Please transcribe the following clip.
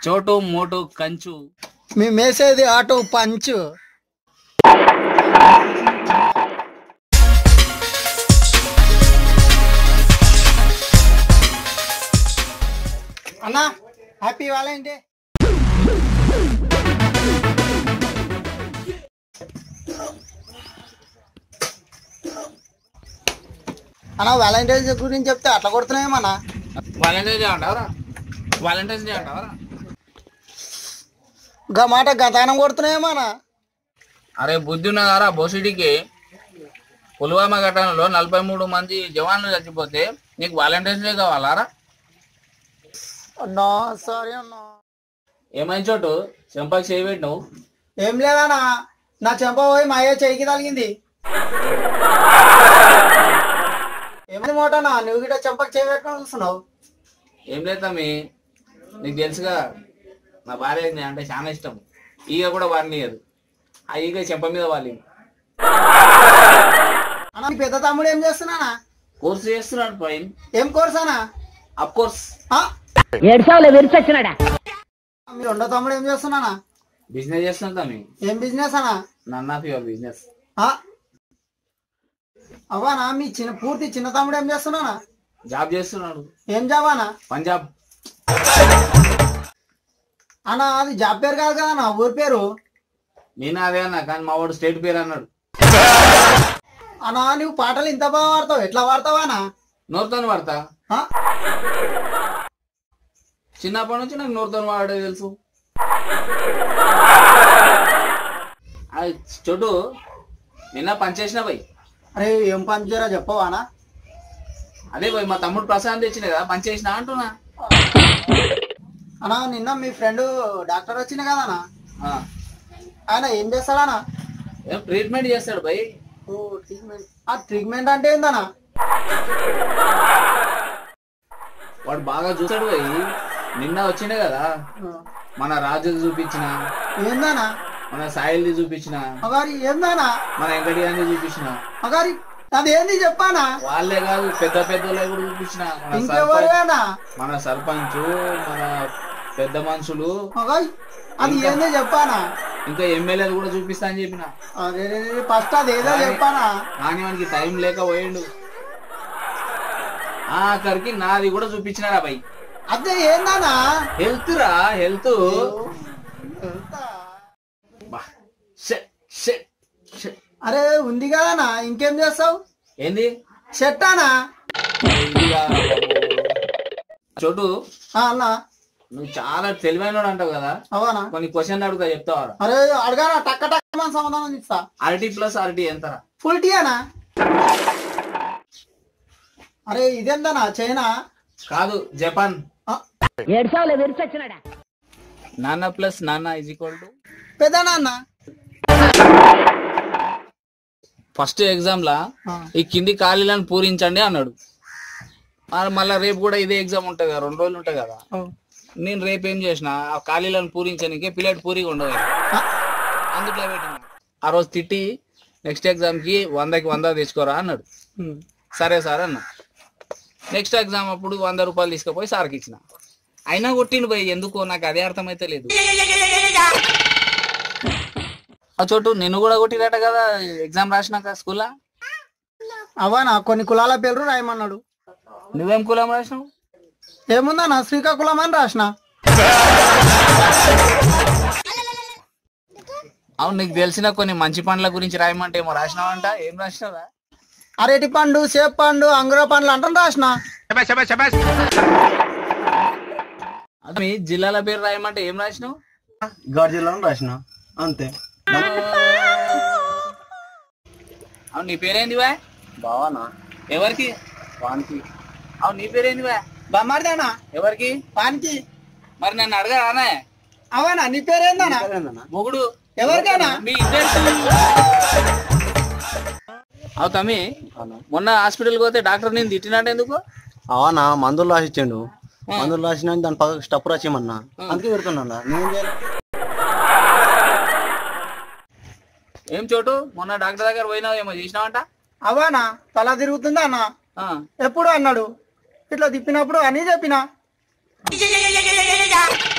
చోటు మోటు కంచు మేము వేసేది ఆటో పంచ్ అన్నా హ్యాపీ వ్యాలెంట్ డే అన్నా వ్యాలంటైన్స్ డే గురించి చెప్తే అట్లా కొడుతున్నాయేమన్నా వాలంటైన్స్ డే అంటావరా వాలంటైన్స్ డే అంటావరా గా మాట గతానం కొడుతున్నాయేమన్నా అరే బుద్ధి ఉన్నదారా బోసిడికి పుల్వామా ఘటనలో నలభై మూడు మంది జవాన్లు చచ్చిపోతే నీకు వాలంటైన్స్ డే కావాలారా అన్నా సారీ అన్నా ఏమైంది చోటు చెంపకి చేయబెట్టి నువ్వు ఏం లేదన్నా నా చెంప పోయి మా అయ్య చెయ్యికి తగిలింది ఏమైంది మోటనా నువ్వు గిట్ట చెంపకి చేయి పెట్టుకొని చూస్తున్నావు ఏం లేదు తమ్మి నీకు తెలుసుగా నా భార్య ఏంది అంటే చాలా ఇష్టం ఈగ కూడా వారినియదు ఆ ఈగ చెంప మీద వాలి అన్న మీ పెద్ద తమ్ముడు ఏం చేస్తున్నానా కోర్సు చేస్తున్నాడు పైన ఏం కోర్స్ అన్నా అఫ్ కోర్స్ ఆ? ఏడ్సావులే విరిచొచ్చినాడా మీ రెండో తమ్ముడు ఏం చేస్తున్నానా బిజినెస్ చేస్తున్నాడు తమ్మి ఏం బిజినెస్ అన్నా నన్ ఆఫ్ యువర్ బిజినెస్ ఆ? అవ్వానా మీ చిన్న పూర్తి చిన్న తమ్ముడు ఏం చేస్తున్నానా జాబ్ చేస్తున్నాడు ఏం జాబ్ అన్నా పంజాబ్ అన్నా అది జాబ్ పేరు కాదు కదా నా ఊరి పేరు నేను అదే అన్నా కానీ మా వాడు స్టేట్ పేరు అన్నాడు అన్నా నువ్వు పాటలు ఇంత బాగా పాడతావు ఎట్లా పాడతావానా నోరుతోని వాడతా ఆ? చిన్నప్పటి నుంచి నాకు నోరుతోని వాడే తెలుసు అది చోటు నిన్న పనిచేసిన పోయి అరే ఏం పని చేయరా చెప్పవానా అదే పోయి మా తమ్ముడు ప్రశాంత్ తెచ్చిన కదా పనిచేసిన అంటున్నా అన్నా నిన్న మీ ఫ్రెండ్ డాక్టర్ వచ్చిన కదనా ఆ. ఆయన ఏం చేస్తాడనా ఏం ట్రీట్మెంట్ చేస్తాడు భయ్ ఓ ట్రీట్మెంట్ ఆ ట్రీట్మెంట్ అంటే ఏందనా వాడు బాగా చూసాడు పోయి నిన్న వచ్చిండే కదా మన రాజు చూపించిన ఏందనా మన సాయిల్ది చూపించిన అగారి ఏందనా మన వెంకటి గారిని చూపించిన అగారి అది ఏంది చెప్పానా వాళ్ళే కాదు పెద్ద పెద్ద కూడా చూపించిన మన సర్పంచ్ ఇంకెవరేనా మన సర్పంచ్ మన పెద్ద మనుషులు అగారి అది ఏందో చెప్పానా ఇంకా ఎమ్మెల్యేలు కూడా చూపిస్తా అని చెప్పిన అరే ఫస్ట్ అది ఏదో చెప్పానా కానీ వానికి టైం లేక పోయిండు ఆఖరికి నాది కూడా చూపించినారా భయ్ అదే ఏందనా హెల్త్ రా హెల్త్ అరే ఉంది కదనా ఇంకేం చేస్తావు ఏంది చెట్టానా ఇది కాదురా బాబు. చోటు ఆ, అన్నా నువ్వు చాలా తెలివైన అంటావు కదా అవనా కొన్ని క్వశ్చన్ అడుగుతా చెప్తావా అరే అడగానా టక్క టక్క మన సమాధానం ఇస్తా ఆర్టీ ప్లస్ ఆర్టీ ఎంతరా ఫుల్ టీ అనా అరే ఇదేందనా చైనా కాదు జపాన్ ఆ, ఏడ్సావులే విరిచొచ్చినాడా నాన్న ప్లస్ నాన్న ఇజ్ ఈక్వల్ టు పెద్దనా అన్న ఫస్ట్ ఎగ్జామ్ లా ఆ, ఈ కింది ఖాళీలను పూరించండి అన్నాడు మరి మళ్ళా రేపు కూడా ఇదే ఎగ్జామ్ ఉంటుంది కదా రెండు రోజులు ఉంటాయి కదా ఓ. నేను రేపు ఏం చేసిన ఆ ఖాళీలను పూరించడానికి పిల్లట్ పూరిగా ఉండదు ఆ, అందుట్లో పెట్టిన ఆ రోజు తిట్టి నెక్స్ట్ ఎగ్జామ్ కి వందకి వంద తెచ్చుకోరా అన్నాడు ఉమ్. సరే సార్ అన్న నెక్స్ట్ ఎగ్జామ్ అప్పుడు వంద రూపాయలు తీసుకుపోయి సార్కి ఇచ్చిన అయినా కొట్టిండు పోయి ఎందుకో నాకు అదే అర్థమైతే లేదు ఆ చోటు నిన్ను కూడా కొట్టిరట కదా ఎగ్జామ్ రాసినాక స్కూల్లో అవనా కొన్ని కులాల పేర్లు రాయమన్నాడు నువ్వేం కులం రాసినావు ఏముందన్నా శ్రీకాకుళం అని రాసిన అవును నీకు తెలిసిన కొన్ని మంచి పండ్ల గురించి రాయమంటే ఏమో రాసినావంట ఏం రాసినావా అరటి పండు సేప్ పండు అంగుర పండ్లు అంటే రాసిన అది మీ జిల్లాల పేరు రాయమంటే ఏం రాసినావు గాడ్ జిల్లాలో రాసిన అంతే అవును నీ పేరేంది వా బావానా ఎవరికి వానికి అవును నీ పేరేంది వా బొమ్మర్దేనా ఎవరికి వానికి మరి నన్ను అడగరానే అవనా నీ పేరేందనా మొగుడు ఎవరికైనా మీ ఇద్దరు అవు తమ్మి మొన్న హాస్పిటల్కి పోతే డాక్టర్ నేను తిట్టినట్టు ఎందుకు అవనా మందులు రాసిచ్చిండు మందులు రాసిన దాని పక్కకు స్టప్ రాసిమన్నా అందుకే పెడుతున్నా నేను చేయాలి ఏం చోటు మొన్న డాక్టర్ దగ్గర పోయినావు ఏమో చేసినావంట అవనా తల తిరుగుతుందా అన్న ఆ. ఎప్పుడు అన్నాడు ఇట్లా తిప్పినప్పుడు అని చెప్పిన